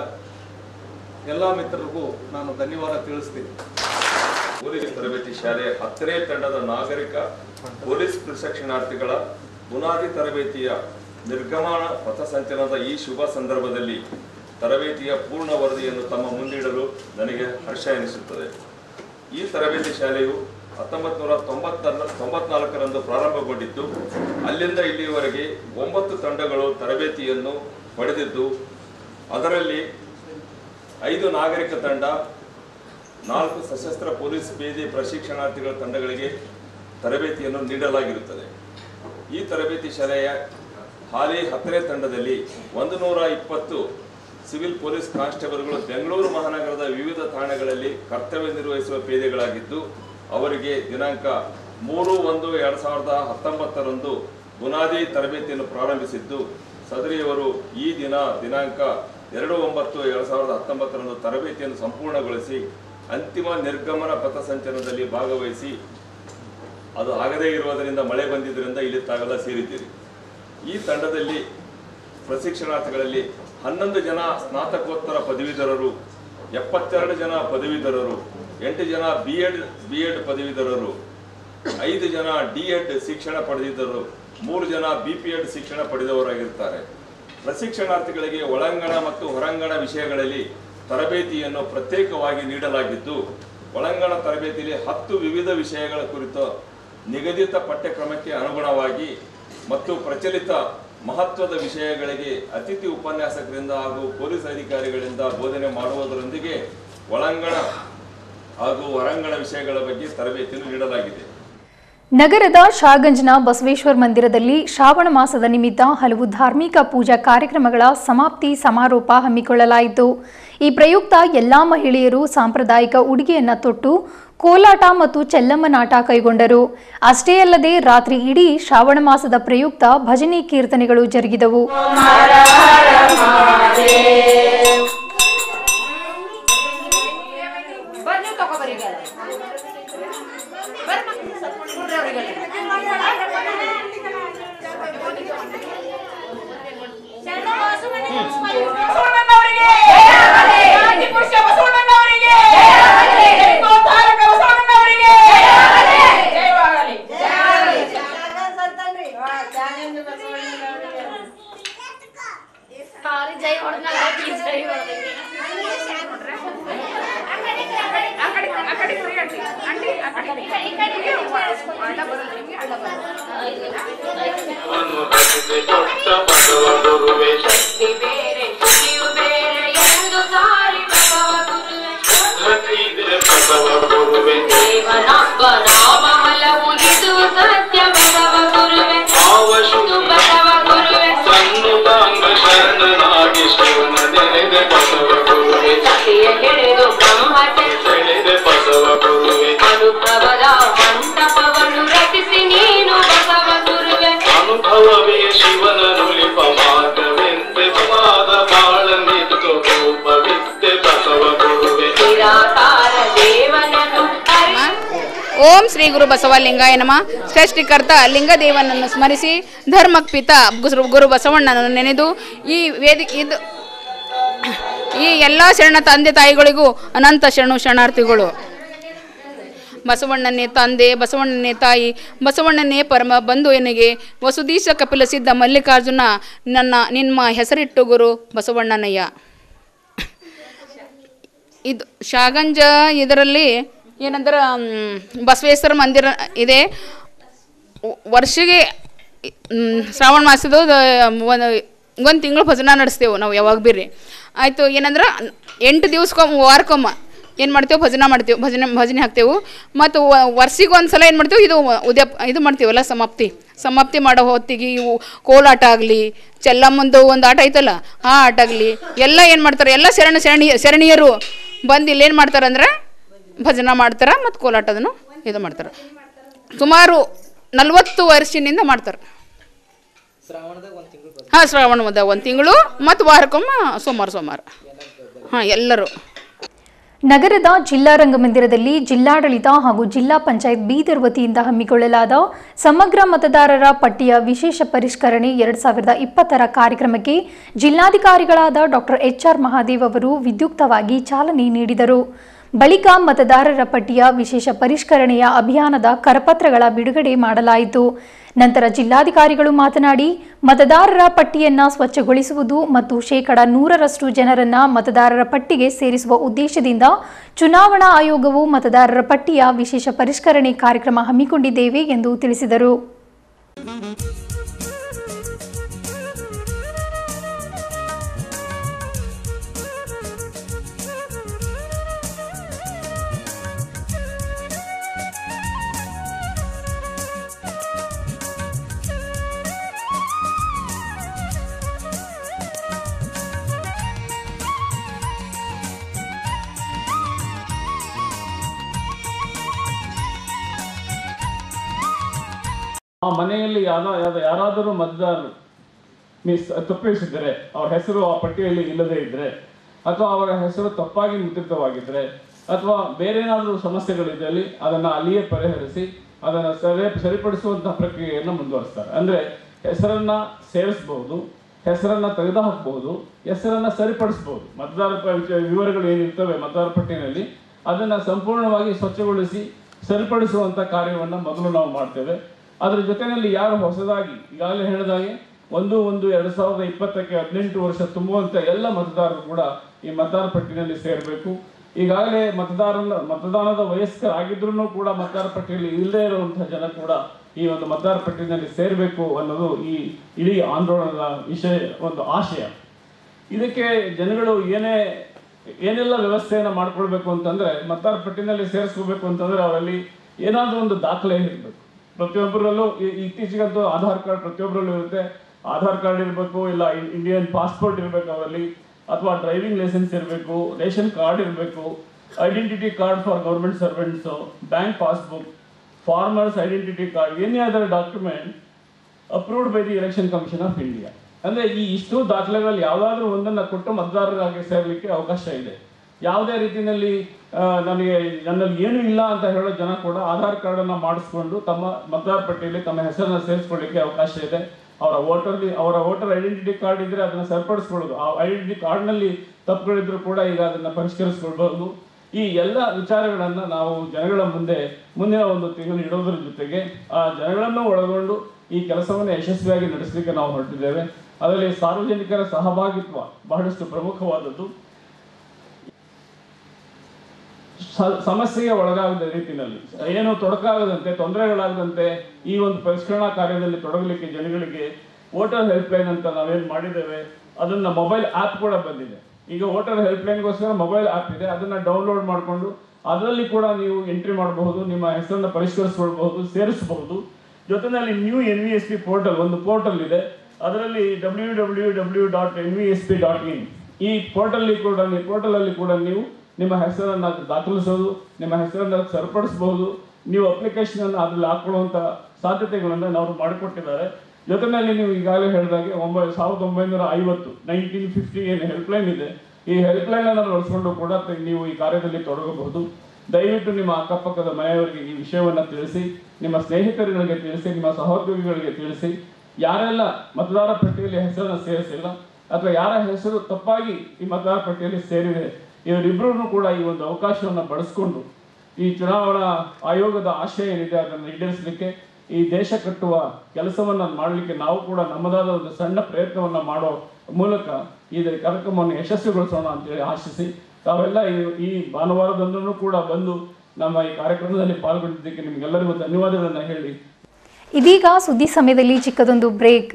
ಎಲ್ಲ ಮಿತ್ರರಿಗೂ ನಾನು ಧನ್ಯವಾದ ತಿಳಿಸ್ತೀನಿ ಪೊಲೀಸ್ ತರಬೇತಿ ಶಾಲೆಯ ಹತ್ತನೇ ತಂಡದ ನಾಗರಿಕ ಪೊಲೀಸ್ ಪ್ರಶಿಕ್ಷಣಾರ್ಥಿಗಳ ಬುನಾದಿ ತರಬೇತಿಯ ನಿರ್ಗಮನ ಪಥಸಂಚಲನದ ಈ ಶುಭ ಸಂದರ್ಭದಲ್ಲಿ ತರಬೇತಿಯ ಪೂರ್ಣ ವರದಿಯನ್ನು ತಮ್ಮ ಮುಂದಿಡಲು ನನಗೆ ಹರ್ಷ ಎನಿಸುತ್ತದೆ ಈ ತರಬೇತಿ ಶಾಲೆಯು ಹತ್ತೊಂಬತ್ತು ನೂರ ತೊಂಬತ್ತ ತೊಂಬತ್ನಾಲ್ಕರಂದು ಪ್ರಾರಂಭಗೊಂಡಿದ್ದು ಅಲ್ಲಿಂದ ಇಲ್ಲಿಯವರೆಗೆ ಒಂಬತ್ತು ತಂಡಗಳು ತರಬೇತಿಯನ್ನು ಪಡೆದಿದ್ದು ಅದರಲ್ಲಿ ಐದು ನಾಗರಿಕ ತಂಡ ನಾಲ್ಕು ಸಶಸ್ತ್ರ ಪೊಲೀಸ್ ಪೇದೆ ಪ್ರಶಿಕ್ಷಣಾರ್ಥಿಗಳ ತಂಡಗಳಿಗೆ ತರಬೇತಿಯನ್ನು ನೀಡಲಾಗಿರುತ್ತದೆ ಈ ತರಬೇತಿ ಶಾಲೆಯ ಹಾಲಿ ಹತ್ತನೇ ತಂಡದಲ್ಲಿ ಒಂದು ನೂರ ಇಪ್ಪತ್ತು ಸಿವಿಲ್ ಪೊಲೀಸ್ ಕಾನ್ಸ್ಟೇಬಲ್ಗಳು ಬೆಂಗಳೂರು ಮಹಾನಗರದ ವಿವಿಧ ಠಾಣೆಗಳಲ್ಲಿ ಕರ್ತವ್ಯ ನಿರ್ವಹಿಸುವ ಪೇದೆಗಳಾಗಿದ್ದು ಅವರಿಗೆ ದಿನಾಂಕ ಮೂರು ಒಂದು ಎರಡ್ ಸಾವಿರದ ಹತ್ತೊಂಬತ್ತರಂದು ಬುನಾದಿ ತರಬೇತಿಯನ್ನು ಪ್ರಾರಂಭಿಸಿದ್ದು ಸದರಿಯವರು ಈ ದಿನ ದಿನಾಂಕ ಎರಡು ಒಂಬತ್ತು ಎರಡ್ ಸಾವಿರದ ಹತ್ತೊಂಬತ್ತರಂದು ತರಬೇತಿಯನ್ನು ಸಂಪೂರ್ಣಗೊಳಿಸಿ ಅಂತಿಮ ನಿರ್ಗಮನ ಪಥಸಂಚಲನದಲ್ಲಿ ಭಾಗವಹಿಸಿ ಅದು ಆಗದೇ ಇರುವುದರಿಂದ ಮಳೆ ಬಂದಿದ್ದರಿಂದ ಇಲ್ಲಿ ತಾವೆಲ್ಲ ಸೇರಿದ್ದೀರಿ ಈ ತಂಡದಲ್ಲಿ ಪ್ರಶಿಕ್ಷಣಾರ್ಥಿಗಳಲ್ಲಿ ಹನ್ನೊಂದು ಜನ ಸ್ನಾತಕೋತ್ತರ ಪದವೀಧರರು ಎಪ್ಪತ್ತೆರಡು ಜನ ಪದವೀಧರರು ಎಂಟು ಜನ ಬಿ ಎಡ್ ಬಿ ಎಡ್ ಪದವೀಧರರು ಐದು ಜನ ಡಿ ಎಡ್ ಶಿಕ್ಷಣ ಪಡೆದಿದ್ದರು ಮೂರು ಜನ ಬಿ ಪಿ ಎಡ್ ಶಿಕ್ಷಣ ಪಡೆದವರಾಗಿರ್ತಾರೆ ಪ್ರಶಿಕ್ಷಣಾರ್ಥಿಗಳಿಗೆ ಒಳಾಂಗಣ ಮತ್ತು ಹೊರಾಂಗಣ ವಿಷಯಗಳಲ್ಲಿ ತರಬೇತಿಯನ್ನು ಪ್ರತ್ಯೇಕವಾಗಿ ನೀಡಲಾಗಿದ್ದು ಒಳಾಂಗಣ ತರಬೇತಿಯಲ್ಲಿ ಹತ್ತು ವಿವಿಧ ವಿಷಯಗಳ ಕುರಿತು ನಿಗದಿತ ಪಠ್ಯಕ್ರಮಕ್ಕೆ ಅನುಗುಣವಾಗಿ ಮತ್ತು ಪ್ರಚಲಿತ ಮಹತ್ವದ ವಿಷಯಗಳಿಗೆ ಅತಿಥಿ ಉಪನ್ಯಾಸಕರಿಂದ ಹಾಗೂ ಪೊಲೀಸ್ ಅಧಿಕಾರಿಗಳಿಂದ ಬೋಧನೆ ಮಾಡುವುದರೊಂದಿಗೆ ಒಳಾಂಗಣ ಹಾಗೂ ಹೊರಾಂಗಣ ವಿಷಯಗಳ ಬಗ್ಗೆ ತರಬೇತಿಯನ್ನು ನೀಡಲಾಗಿದೆ ನಗರದ ಶಾಗಂಜ್ನ ಬಸವೇಶ್ವರ ಮಂದಿರದಲ್ಲಿ ಶ್ರಾವಣ ಮಾಸದ ನಿಮಿತ್ತ ಹಲವು ಧಾರ್ಮಿಕ ಪೂಜಾ ಕಾರ್ಯಕ್ರಮಗಳ ಸಮಾಪ್ತಿ ಸಮಾರೋಪ ಹಮ್ಮಿಕೊಳ್ಳಲಾಯಿತು ಈ ಪ್ರಯುಕ್ತ ಎಲ್ಲಾ ಮಹಿಳೆಯರು ಸಾಂಪ್ರದಾಯಿಕ ಉಡುಗೆಯನ್ನ ತೊಟ್ಟು ಕೋಲಾಟ ಮತ್ತು ಚೆಲ್ಲಮ್ಮನಾಟ ಕೈಗೊಂಡರು ಅಷ್ಟೇ ಅಲ್ಲದೆ ರಾತ್ರಿ ಇಡೀ ಶ್ರಾವಣ ಮಾಸದ ಪ್ರಯುಕ್ತ ಭಜನೆ ಕೀರ್ತನೆಗಳು ಜರುಗಿದವು ಬನ್ನಿ ತಗೋಬರಿ ಈಗ. ಬರ್ರಿ ಮಕ್ಳು, ಸ್ವಲ್ಪ ಕೊಡ್ರಿ ಅವ್ರಿಗೆ. ಬಸವಣ್ಣನವರಿಗೆ! ಆದಿಪುರುಷ ಬಸವಣ್ಣನವರಿಗೆ! ಜಯಗೋತಾರಕ ಬಸವಣ್ಣನವರಿಗೆ! ಜಯವಾಗಲಿ. ಸಾರಿ ಜೈ ಹೊಡೆದ್ನಲ್ಲ ಪ್ಲೀಸ್ ಜೈ ಹೊಡೆದಂಗೆ ಆ ಕಡೆ ಆ ಕಡೆ ತಿರ್ಗಿ ಆಂಟಿ. ಆಂಟಿ, ಆ ಕಡೆ. ನಿಮ್ಗೆ ಅಡ್ಡ ಬರೋದು, ನಿಮ್ಗೆ ಅಡ್ಡ ಬರೋದು. ಶಕ್ತಿ ಬೇರೆ ಶುಚಿಯು ಬೇರೆ ಎಂದು ಸಾರಿ ಬಸವ ಗುರುವೆ ದೇವನೊಬ್ಬ ನಾಮ ಹಲವು ಇದು ಸತ್ಯ ಬಸವ ಗುರುವೆ ಇದು ಬಸವ ಗುರುವೆ ಸತಿಯ ಹಿಡಿದು ಬ್ರಹ್ಮತೆ ಅನುಭವದ ಮಂಟಪವನ್ನು ರಚಿಸಿ ನೀನು ಬಸವ ಗುರುವೆ ಅನುಭವವೇ ಶಿವನ ನುಲಿಪ ಮಾರ್ಗವೆಂದೆ ಪ್ರಮಾದ ಬಾಳನಿತ್ತು ರೂಪವಿದ್ದೆ ಬಸವ ಗುರುವೆ ನಿರಾಕಾರ ದೇವನನ್ನು ಅರಿ ಓಂ ಶ್ರೀ ಗುರು ಬಸವಲಿಂಗಾಯ ನಮ ಸೃಷ್ಟಿಕರ್ತ ಲಿಂಗದೇವನನ್ನು ಸ್ಮರಿಸಿ ಧರ್ಮಪಿತ ಗುರು ಗುರು ಬಸವಣ್ಣನನ್ನು ನೆನೆದು ಈ ವೇದಿಕೆ ಇದು ಈ ಎಲ್ಲ ಶರಣ ತಂದೆ ತಾಯಿಗಳಿಗೂ ಅನಂತ ಶರಣು ಶರಣಾರ್ಥಿಗಳು ಬಸವಣ್ಣನೇ ತಂದೆ ಬಸವಣ್ಣನೇ ತಾಯಿ ಬಸವಣ್ಣನೇ ಪರಮ ಬಂಧು ಎನಿಗೆ ವಸುದೀಶ ಕಪಿಲ ಸಿದ್ಧ ಮಲ್ಲಿಕಾರ್ಜುನ ನನ್ನ ನಿಮ್ಮ ಹೆಸರಿಟ್ಟು ಗುರು ಬಸವಣ್ಣನಯ್ಯ ಇದು ಶಾಗಂಜ ಇದರಲ್ಲಿ ಏನಂದ್ರೆ ಮ್, ಬಸವೇಶ್ವರ ಮಂದಿರ ಇದೆ ವ- ವರ್ಷಿಗೆ ಮ್, ಶ್ರಾವಣ ಮಾಸದ ಒಂದು ಒಂದು ತಿಂಗಳು ಭಜನಾ ನಡೆಸ್ತೇವೆ ನಾವು ಯಾವಾಗ ಬಿ ರೀ ಆಯಿತು ಏನಂದ್ರೆ ಎಂಟು ದಿವ್ಸಕ್ಕೊಮ್ಮೆ ವಾರಕ್ಕೊಮ್ಮ ಏನು ಮಾಡ್ತೇವೆ ಭಜನಾ ಮಾಡ್ತೇವೆ ಭಜನೆ ಭಜನೆ ಹಾಕ್ತೇವೆ ಮತ್ತು ವರ್ಷಿಗೆ ಒಂದು ಸಲ ಏನು ಮಾಡ್ತೇವೆ ಇದು ಉದ್ಯ ಇದು ಮಾಡ್ತೀವಲ್ಲ ಸಮಾಪ್ತಿ ಸಮಾಪ್ತಿ ಮಾಡೋ ಹೊತ್ತಿಗೆ ಇವು ಕೋಲಾಟ ಆಗಲಿ ಚೆಲ್ಲಮ್ಮಂದು ಒಂದು ಆಟ ಐತಲ್ಲ ಆ ಆಟ ಆಗಲಿ ಎಲ್ಲ ಏನು ಮಾಡ್ತಾರೆ ಎಲ್ಲ ಶರಣ ಶರಣಿ ಶರಣಿಯರು ಬಂದು ಇಲ್ಲಿ ಏನು ಮಾಡ್ತಾರೆ ಅಂದ್ರೆ ಭಜನಾ ಮಾಡ್ತಾರೆ ಮತ್ತು ಕೋಲಾಟದನ್ನು ಇದು ಮಾಡ್ತಾರೆ ಸುಮಾರು ನಲ್ವತ್ತು ವರ್ಷದಿಂದ ಮಾಡ್ತಾರೆ ಹಾಂ ಶ್ರಾವಣದ ಒಂದು ತಿಂಗಳು ಮತ್ತು ವಾರಕ್ಕೊಮ್ಮೆ ಸೋಮವಾರ ಸೋಮವಾರ ಹಾಂ ಎಲ್ಲರೂ ನಗರದ ಜಿಲ್ಲಾ ರಂಗಮಂದಿರದಲ್ಲಿ ಜಿಲ್ಲಾಡಳಿತ ಹಾಗೂ ಜಿಲ್ಲಾ ಪಂಚಾಯತ್ ಬೀದರ್ ವತಿಯಿಂದ ಹಮ್ಮಿಕೊಳ್ಳಲಾದ ಸಮಗ್ರ ಮತದಾರರ ಪಟ್ಟಿಯ ವಿಶೇಷ ಪರಿಷ್ಕರಣೆ ಎರಡು ಸಾವಿರದ ಇಪ್ಪತ್ತರ ಕಾರ್ಯಕ್ರಮಕ್ಕೆ ಜಿಲ್ಲಾಧಿಕಾರಿಗಳಾದ ಡಾಕ್ಟರ್ ಎಚ್ಆರ್ ಮಹಾದೇವ್ ಅವರು ವಿದ್ಯುಕ್ತವಾಗಿ ಚಾಲನೆ ನೀಡಿದರು ಬಳಿಕ ಮತದಾರರ ಪಟ್ಟಿಯ ವಿಶೇಷ ಪರಿಷ್ಕರಣೆಯ ಅಭಿಯಾನದ ಕರಪತ್ರಗಳ ಬಿಡುಗಡೆ ಮಾಡಲಾಯಿತು ನಂತರ ಜಿಲ್ಲಾಧಿಕಾರಿಗಳು ಮಾತನಾಡಿ ಮತದಾರರ ಪಟ್ಟಿಯನ್ನ ಸ್ವಚ್ಛಗೊಳಿಸುವುದು ಮತ್ತು ಶೇಕಡ ನೂರರಷ್ಟು ಜನರನ್ನ ಮತದಾರರ ಪಟ್ಟಿಗೆ ಸೇರಿಸುವ ಉದ್ದೇಶದಿಂದ ಚುನಾವಣಾ ಆಯೋಗವು ಮತದಾರರ ಪಟ್ಟಿಯ ವಿಶೇಷ ಪರಿಷ್ಕರಣೆ ಕಾರ್ಯಕ್ರಮ ಹಮ್ಮಿಕೊಂಡಿದ್ದೇವೆ ಎಂದು ತಿಳಿಸಿದರು ಆ ಮನೆಯಲ್ಲಿ ಯಾರ ಯಾರ- ಯಾರಾದರೂ ಮತದಾರರು ಮಿಸ್ ತಪ್ಪಿಸಿದರೆ ಅವರ ಹೆಸರು ಆ ಪಟ್ಟಿಯಲ್ಲಿ ಇಲ್ಲದೇ ಇದ್ರೆ ಅಥವಾ ಅವರ ಹೆಸರು ತಪ್ಪಾಗಿ ಮುದ್ರಿತವಾಗಿದ್ರೆ ಅಥವಾ ಬೇರೆ ಏನಾದರೂ ಸಮಸ್ಯೆಗಳಿದ್ದಲ್ಲಿ ಅದನ್ನ ಅಲ್ಲಿಯೇ ಪರಿಹರಿಸಿ ಅದನ್ನ ಸರಿ ಸರಿಪಡಿಸುವಂತಹ ಪ್ರಕ್ರಿಯೆಯನ್ನು ಮುಂದುವರಿಸ್ತಾರೆ ಅಂದ್ರೆ ಹೆಸರನ್ನ ಸೇರಿಸಬಹುದು ಹೆಸರನ್ನ ತೆಗೆದುಹಾಕಬಹುದು ಹೆಸರನ್ನ ಸರಿಪಡಿಸಬಹುದು ಮತದಾರ ಪ- ವಿಚ- ವಿವರಗಳು ಏನಿರ್ತವೆ ಮತದಾರ ಪಟ್ಟಿಯಲ್ಲಿ ಅದನ್ನ ಸಂಪೂರ್ಣವಾಗಿ ಸ್ವಚ್ಛಗೊಳಿಸಿ ಸರಿಪಡಿಸುವಂತ ಕಾರ್ಯವನ್ನ ಮೊದಲು ನಾವು ಮಾಡ್ತೇವೆ ಅದರ ಜೊತೆಯಲ್ಲಿ ಯಾರು ಹೊಸದಾಗಿ ಈಗಾಗಲೇ ಹೇಳಿದಾಗೆ ಒಂದು ಒಂದು ಎರಡು ಸಾವಿರದ ಇಪ್ಪತ್ತಕ್ಕೆ ಹದಿನೆಂಟು ವರ್ಷ ತುಂಬುವಂತ ಎಲ್ಲ ಮತದಾರರು ಕೂಡ ಈ ಮತದಾರ ಪಟ್ಟಿಯಲ್ಲಿ ಸೇರಬೇಕು ಈಗಾಗಲೇ ಮತದಾರನ ಮತದಾನದ ವಯಸ್ಕರಾಗಿದ್ರು ಕೂಡ ಮತದಾರ ಪಟ್ಟಿಯಲ್ಲಿ ಇಲ್ಲದೇ ಇರುವಂತಹ ಜನ ಕೂಡ ಈ ಒಂದು ಮತದಾರ ಪಟ್ಟಿಯಲ್ಲಿ ಸೇರಬೇಕು ಅನ್ನೋದು ಈ ಇಡೀ ಆಂದೋಲನದ ವಿಷಯ ಒಂದು ಆಶಯ ಇದಕ್ಕೆ ಜನಗಳು ಏನೇ ಏನೆಲ್ಲ ವ್ಯವಸ್ಥೆಯನ್ನ ಮಾಡ್ಕೊಳ್ಬೇಕು ಅಂತಂದ್ರೆ ಮತದಾರ ಪಟ್ಟಿನಲ್ಲಿ ಸೇರಿಸ್ಕೋಬೇಕು ಅಂತಂದ್ರೆ ಅವರಲ್ಲಿ ಏನಾದ್ರೂ ಒಂದು ದಾಖಲೆ ಇರಬೇಕು ಪ್ರತಿಯೊಬ್ಬರಲ್ಲೂ ಈ- ಇತ್ತೀಚೆಗಂತೂ ಆಧಾರ್ ಕಾರ್ಡ್ ಪ್ರತಿಯೊಬ್ಬರಲ್ಲೂ ಇರುತ್ತೆ ಆಧಾರ್ ಕಾರ್ಡ್ ಇರಬೇಕು ಇಲ್ಲ ಇಂಡಿಯನ್ ಪಾಸ್ಪೋರ್ಟ್ ಇರಬೇಕು ಅವರಲ್ಲಿ ಅಥವಾ ಡ್ರೈವಿಂಗ್ ಲೈಸೆನ್ಸ್ ಇರಬೇಕು ರೇಷನ್ ಕಾರ್ಡ್ ಇರಬೇಕು identity card for government servants bank passbook farmers identity card any other document approved by the election commission of India ಅಂದ್ರೆ ಈ ಇಷ್ಟು ದಾಖಲೆಗಳಲ್ಲಿ ಯಾವುದಾದ್ರೂ ಒಂದನ್ನ ಕೊಟ್ಟು ಮತದಾರರಾಗಿ ಸೇರಲಿಕ್ಕೆ ಅವಕಾಶ ಇದೆ ಯಾವುದೇ ರೀತಿಯಲ್ಲಿ ಆ, ನನಗೆ ನನ್ನಲ್ಲಿ ಏನೂ ಇಲ್ಲ ಅಂತ ಹೇಳೋ ಜನ ಕೂಡ ಆಧಾರ್ ಕಾರ್ಡ್ ಅನ್ನ ಮಾಡಿಸ್ಕೊಂಡು ತಮ್ಮ ಮತದಾರ ಪಟ್ಟಿಯಲ್ಲಿ ತಮ್ಮ ಹೆಸರನ್ನ ಸೇರಿಸ್ಕೊಳ್ಳಿಕ್ಕೆ ಅವಕಾಶ ಇದೆ ಅವರ ವೋಟರ್ ಅವರ ವೋಟರ್ ಐಡೆಂಟಿಟಿ ಕಾರ್ಡ್ ಇದ್ರೆ ಅದನ್ನ ಸರಿಪಡಿಸ್ಕೊಳ್ಳೋದು ಆ ಐಡೆಂಟಿಟಿ ಕಾರ್ಡ್ ನಲ್ಲಿ ತಪ್ಪುಗಳಿದ್ರು ಕೂಡ ಈಗ ಅದನ್ನ ಪರಿಷ್ಕರಿಸ್ಕೊಳ್ಬಹುದು ಈ ಎಲ್ಲ ವಿಚಾರಗಳನ್ನ ನಾವು ಜನಗಳ ಮುಂದೆ ಮುಂದಿನ ಒಂದು ತಿಂಗಳು ಇಡೋದ್ರ ಜೊತೆಗೆ ಆ ಜನಗಳನ್ನು ಒಳಗೊಂಡು ಈ ಕೆಲಸವನ್ನು ಯಶಸ್ವಿಯಾಗಿ ನಡೆಸಲಿಕ್ಕೆ ನಾವು ಹೊರಟಿದ್ದೇವೆ ಅದರಲ್ಲಿ ಸಾರ್ವಜನಿಕರ ಸಹಭಾಗಿತ್ವ ಬಹಳಷ್ಟು ಪ್ರಮುಖವಾದದ್ದು ಸ- ಸಮಸ್ಯೆಗೆ ಒಳಗಾಗದ ರೀತಿಯಲ್ಲಿ ಏನು ತೊಡಕಾಗದಂತೆ ತೊಂದರೆಗಳಾಗದಂತೆ ಈ ಒಂದು ಪರಿಷ್ಕರಣಾ ಕಾರ್ಯದಲ್ಲಿ ತೊಡಗಲಿಕ್ಕೆ ಜನಗಳಿಗೆ ವೋಟರ್ ಹೆಲ್ಪ್ ಲೈನ್ ಅಂತ ನಾವೇನು ಮಾಡಿದ್ದೇವೆ ಅದನ್ನ ಮೊಬೈಲ್ ಆ್ಯಪ್ ಕೂಡ ಬಂದಿದೆ ಈಗ ವೋಟರ್ ಹೆಲ್ಪ್ ಲೈನ್ಗೋಸ್ಕರ ಮೊಬೈಲ್ ಆ್ಯಪ್ ಇದೆ ಅದನ್ನ ಡೌನ್ಲೋಡ್ ಮಾಡಿಕೊಂಡು ಅದರಲ್ಲಿ ಕೂಡ ನೀವು ಎಂಟ್ರಿ ಮಾಡಬಹುದು ನಿಮ್ಮ ಹೆಸರನ್ನ ಪರಿಷ್ಕರಿಸ್ಕೊಳ್ಬಹುದು ಸೇರಿಸಬಹುದು ಜೊತೆಯಲ್ಲಿ new N V S P portal ಒಂದು ಪೋರ್ಟಲ್ ಇದೆ ಅದರಲ್ಲಿ W W W dot N V S P dot in ಈ ಪೋರ್ಟಲ್ ಕೂಡ ಪೋರ್ಟಲ್ ಅಲ್ಲಿ ಕೂಡ ನೀವು ನಿಮ್ಮ ಹೆಸರನ್ನ ದಾಖಲಿಸೋದು ನಿಮ್ಮ ಹೆಸರನ್ನ ಸರಿಪಡಿಸಬಹುದು ನೀವು ಅಪ್ಲಿಕೇಶನ್ ಅನ್ನು ಅದ್ರಲ್ಲಿ ಹಾಕೊಳ್ಳುವಂತ ಸಾಧ್ಯತೆಗಳನ್ನು ನಾವು ಮಾಡಿಕೊಟ್ಟಿದ್ದಾರೆ ಜೊತೆಯಲ್ಲಿ ನೀವು ಈಗಾಗಲೇ ಹೇಳಿದಾಗೆ ಒಂಬೈ ಸಾವಿರದ ಒಂಬೈನೂರ ಐವತ್ತು ನೈನ್ಟೀನ್ ಫಿಫ್ಟಿ ಏನು ಹೆಲ್ಪ್ಲೈನ್ ಇದೆ ಈ ಹೆಲ್ಪ್ಲೈನ್ ಅನ್ನು ಬಳಸ್ಕೊಂಡು ಕೂಡ ತ- ನೀವು ಈ ಕಾರ್ಯದಲ್ಲಿ ತೊಡಗಬಹುದು ದಯವಿಟ್ಟು ನಿಮ್ಮ ಅಕ್ಕಪಕ್ಕದ ಮನೆಯವರಿಗೆ ಈ ವಿಷಯವನ್ನ ತಿಳಿಸಿ ನಿಮ್ಮ ಸ್ನೇಹಿತರುಗಳಿಗೆ ತಿಳಿಸಿ ನಿಮ್ಮ ಸಹೋದ್ಯೋಗಿಗಳಿಗೆ ತಿಳಿಸಿ ಯಾರೆಲ್ಲ ಮತದಾರ ಪಟ್ಟಿಯಲ್ಲಿ ಹೆಸರನ್ನ ಸೇರಿಸಿಲ್ಲ ಅಥವಾ ಯಾರ ಹೆಸರು ತಪ್ಪಾಗಿ ಈ ಮತದಾರ ಪಟ್ಟಿಯಲ್ಲಿ ಸೇರಿದೆ ಇವರಿಬ್ಬರೂ ಕೂಡ ಈ ಒಂದು ಅವಕಾಶವನ್ನು ಬಳಸ್ಕೊಂಡು ಈ ಚುನಾವಣಾ ಆಯೋಗದ ಆಶಯ ಏನಿದೆ ಅದನ್ನು ಈಡೇರಿಸಲಿಕ್ಕೆ ಈ ದೇಶ ಕಟ್ಟುವ ಕೆಲಸವನ್ನ ಮಾಡಲಿಕ್ಕೆ ನಾವು ಕೂಡ ನಮ್ಮದಾದ ಒಂದು ಸಣ್ಣ ಪ್ರಯತ್ನವನ್ನ ಮಾಡೋ ಮೂಲಕ ಈ ಕಾರ್ಯಕ್ರಮವನ್ನು ಯಶಸ್ವಿಗೊಳಿಸೋಣ ಅಂತೇಳಿ ಆಶಿಸಿ ತಾವೆಲ್ಲ ಈ- ಈ ಭಾನುವಾರದಂದೂ ಕೂಡ ಬಂದು ನಮ್ಮ ಈ ಕಾರ್ಯಕ್ರಮದಲ್ಲಿ ಪಾಲ್ಗೊಂಡಿದ್ದಕ್ಕೆ ನಿಮಗೆಲ್ಲರಿಗೂ ಧನ್ಯವಾದಗಳನ್ನು ಹೇಳಿ ಇದೀಗ ಸುದ್ದಿ ಸಮಯದಲ್ಲಿ ಚಿಕ್ಕದೊಂದು ಬ್ರೇಕ್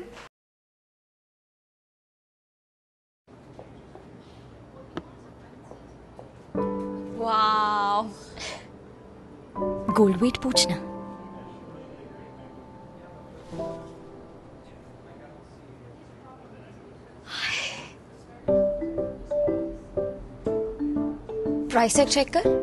वाव गोल्ड वेट पूछना प्राइस टैग चेक कर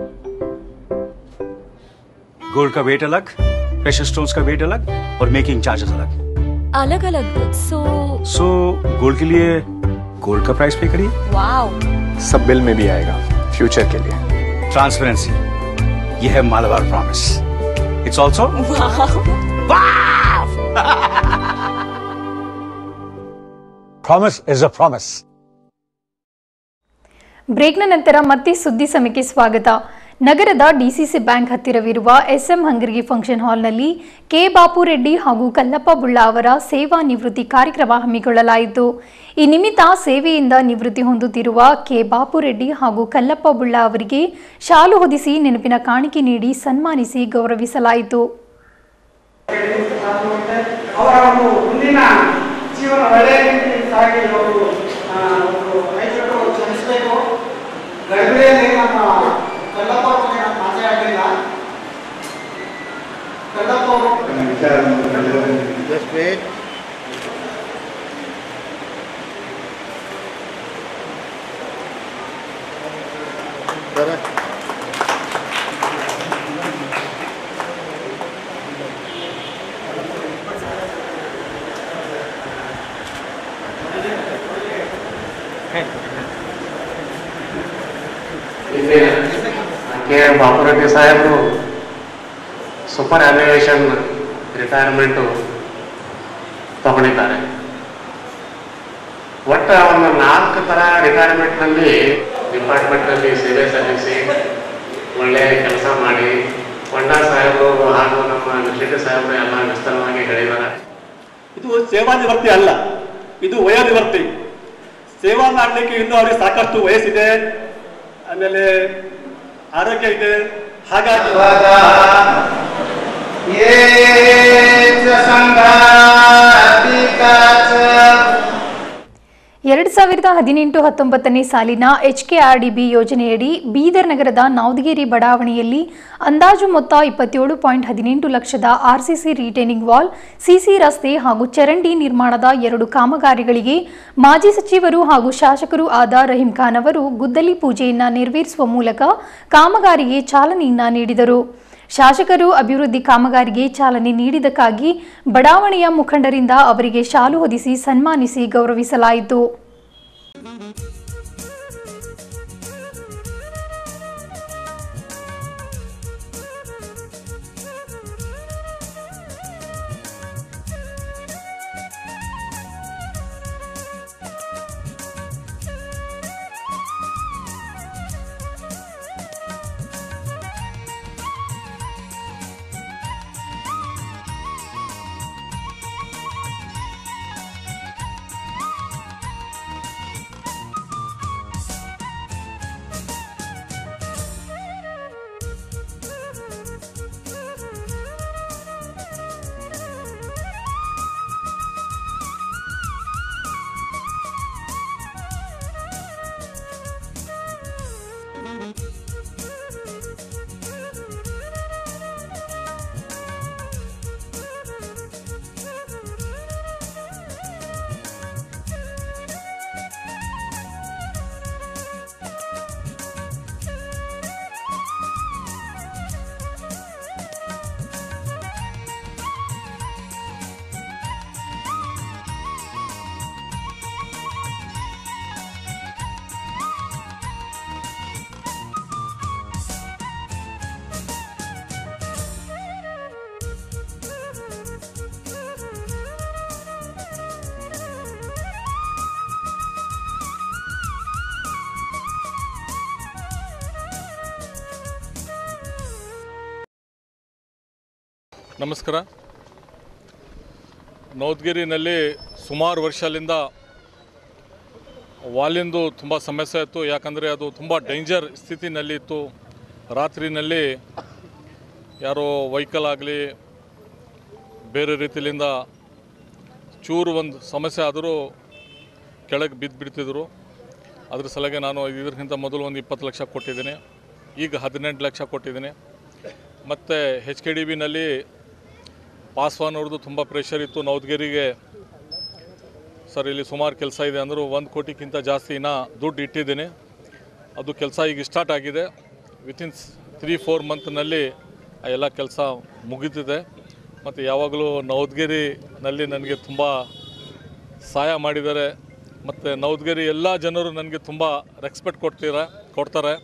गोल्ड का वेट अलग प्रेशर स्टोन्स का वेट अलग और मेकिंग चार्जेस अलग अलग अलग सो सो गोल्ड के लिए गोल्ड का प्राइस पे करिए वाव सब बिल में भी आएगा फ्यूचर के लिए ट्रांसपेरेंसी ये है Malabar promise it's also promise is a promise ಬ್ರೇಕ್ನ ನಂತರ ಮತ್ತೆ ಸುದ್ದಿ ಸಮಯಕ್ಕೆ ಸ್ವಾಗತ ನಗರದ ಡಿಸಿಸಿ ಬ್ಯಾಂಕ್ ಹತ್ತಿರವಿರುವ ಎಸ್ಎಂ ಹಂಗರ್ಗಿ ಫಂಕ್ಷನ್ ಹಾಲ್ನಲ್ಲಿ ಕೆ ಬಾಪು ರೆಡ್ಡಿ ಹಾಗೂ ಕಲ್ಲಪ್ಪ ಬುಳ್ಳ ಅವರ ಸೇವಾ ನಿವೃತ್ತಿ ಕಾರ್ಯಕ್ರಮ ಹಮ್ಮಿಕೊಳ್ಳಲಾಯಿತು ಈ ನಿಮಿತ್ತ ಸೇವೆಯಿಂದ ನಿವೃತ್ತಿ ಹೊಂದುತ್ತಿರುವ ಕೆ ಬಾಪು ರೆಡ್ಡಿ ಹಾಗೂ ಕಲ್ಲಪ್ಪ ಬುಳ್ಳ ಅವರಿಗೆ ಶಾಲು ಹೊದಿಸಿ ನೆನಪಿನ ಕಾಣಿಕೆ ನೀಡಿ ಸನ್ಮಾನಿಸಿ ಗೌರವಿಸಲಾಯಿತು ಅವರ ಒಂದು ಮುಂದಿನ ಜೀವನ ಒಳ್ಳೆಯ ರೀತಿಯಲ್ಲಿ ಸಾಗಿ ಅವರು ಆ, ಒಂದು ಕೈಚಟು ಶ್ರಮಿಸಬೇಕು ಗಡಿಬಿಡಿಯಲ್ಲಿ ನಮ್ಮ ಕಲ್ಲಪ್ಪ ಬಗ್ಗೆ ನಾನು ಮಾತಾಡಲಿಲ್ಲ ಕಲ್ಲಪ್ಪ ಅವರು ಕೆ ಬಾಪುರೆಡ್ಡಿ ಸಾಹೇಬರು ಸೂಪರ್ ಆನ್ಯುವೇಷನ್ ರಿಟೈರ್ಮೆಂಟು ತಗೊಂಡಿದ್ದಾರೆ ಒಟ್ಟು ಒಂದು ನಾಲ್ಕು ಥರ ರಿಟೈರ್ಮೆಂಟ್ನಲ್ಲಿ ಡಿಪಾರ್ಟ್ಮೆಂಟ್ನಲ್ಲಿ ಸೇವೆ ಸಲ್ಲಿಸಿ ಒಳ್ಳೆಯ ಕೆಲಸ ಮಾಡಿ ಕೊಂಡಾ ಸಾಹೇಬರು ಹಾಗೂ ನಮ್ಮ ಶಿಡ್ಡಿ ಸಾಹೇಬರು ಎಲ್ಲ ವಿಸ್ತರವಾಗಿ ಹೇಳಿದ್ದಾರೆ ಇದು ಸೇವಾ ನಿವೃತ್ತಿ ಅಲ್ಲ ಇದು ವಯೋನಿವೃತ್ತಿ ಸೇವಾ ಮಾಡಲಿಕ್ಕೆ ಇನ್ನೂ ಅವರಿಗೆ ಸಾಕಷ್ಟು ವಯಸ್ಸಿದೆ ಆಮೇಲೆ ಆರೋಗ್ಯ ಇದೆ ಹಾಗಾಗಿ ಎರಡು ಸಾವಿರದ ಹದಿನೆಂಟು ಹತ್ತೊಂಬತ್ತನೇ ಸಾಲಿನ ಎಚ್ಕೆಆರ್ಡಿಬಿ ಯೋಜನೆಯಡಿ ಬೀದರ್ ನಗರದ ನಾವದಗಿರಿ ಬಡಾವಣೆಯಲ್ಲಿ ಅಂದಾಜು ಮೊತ್ತ ಇಪ್ಪತ್ತೇಳು ಪಾಯಿಂಟ್ ಹದಿನೆಂಟು ಲಕ್ಷದ ಆರ್ಸಿಸಿ ರಿಟೇನಿಂಗ್ ವಾಲ್ ಸಿಸಿ ರಸ್ತೆ ಹಾಗೂ ಚರಂಡಿ ನಿರ್ಮಾಣದ ಎರಡು ಕಾಮಗಾರಿಗಳಿಗೆ ಮಾಜಿ ಸಚಿವರು ಹಾಗೂ ಶಾಸಕರು ಆದ ರಹೀಂ ಖಾನ್ ಅವರು ಗುದ್ದಲಿ ಪೂಜೆಯನ್ನ ನೆರವೇರಿಸುವ ಮೂಲಕ ಕಾಮಗಾರಿಗೆ ಚಾಲನೆಯನ್ನ ನೀಡಿದರು ಶಾಸಕರು ಅಭಿವೃದ್ಧಿ ಕಾಮಗಾರಿಗೆ ಚಾಲನೆ ನೀಡಿದ್ದಕ್ಕಾಗಿ ಬಡಾವಣೆಯ ಮುಖಂಡರಿಂದ ಅವರಿಗೆ ಶಾಲು ಹೊದಿಸಿ ಸನ್ಮಾನಿಸಿ ಗೌರವಿಸಲಾಯಿತು ನಮಸ್ಕಾರ ನವದಗಿರಿನಲ್ಲಿ ಸುಮಾರು ವರ್ಷದಿಂದ ವಾಲಿಂದು ತುಂಬ ಸಮಸ್ಯೆ ಇತ್ತು ಯಾಕಂದರೆ ಅದು ತುಂಬ ಡೇಂಜರ್ ಸ್ಥಿತಿನಲ್ಲಿ ಇತ್ತು ರಾತ್ರಿನಲ್ಲಿ ಯಾರೋ ವೆಹಿಕಲ್ ಆಗಲಿ ಬೇರೆ ರೀತಿಯಿಂದ ಚೂರು ಒಂದು ಸಮಸ್ಯೆ ಆದರೂ ಕೆಳಗೆ ಬಿದ್ದು ಬಿಡ್ತಿದ್ರು ಅದ್ರ ಸಲಗೆ ನಾನು ಇದಕ್ಕಿಂತ ಮೊದಲು ಒಂದು ಇಪ್ಪತ್ತು ಲಕ್ಷ ಕೊಟ್ಟಿದ್ದೀನಿ ಈಗ ಹದಿನೆಂಟು ಲಕ್ಷ ಕೊಟ್ಟಿದ್ದೀನಿ ಮತ್ತು ಹೆಚ್ ಕೆ ಡಿ ಬಿನಲ್ಲಿ ಪಾಸ್ವಾನ್ ಅವ್ರದ್ದು ತುಂಬ ಪ್ರೆಷರ್ ಇತ್ತು ನವದಗಿರಿಗೆ ಸರ್ ಇಲ್ಲಿ ಸುಮಾರು ಕೆಲಸ ಇದೆ ಅಂದರು ಒಂದು ಕೋಟಿಗಿಂತ ಜಾಸ್ತಿ ಇನ್ನೂ ದುಡ್ಡು ಇಟ್ಟಿದ್ದೀನಿ ಅದು ಕೆಲಸ ಈಗ ಸ್ಟಾರ್ಟ್ ಆಗಿದೆ ವಿತಿನ್ ತ್ರೀ ಫೋರ್ ಮಂತ್ನಲ್ಲಿ ಆ ಎಲ್ಲ ಕೆಲಸ ಮುಗಿದಿದೆ ಮತ್ತು ಯಾವಾಗಲೂ ನವದಗಿರಿನಲ್ಲಿ ನನಗೆ ತುಂಬ ಸಹಾಯ ಮಾಡಿದ್ದಾರೆ ಮತ್ತು ನವದಗಿರಿ ಎಲ್ಲ ಜನರು ನನಗೆ ತುಂಬ ರೆಸ್ಪೆಕ್ಟ್ ಕೊಡ್ತೀರಾ ಕೊಡ್ತಾರೆ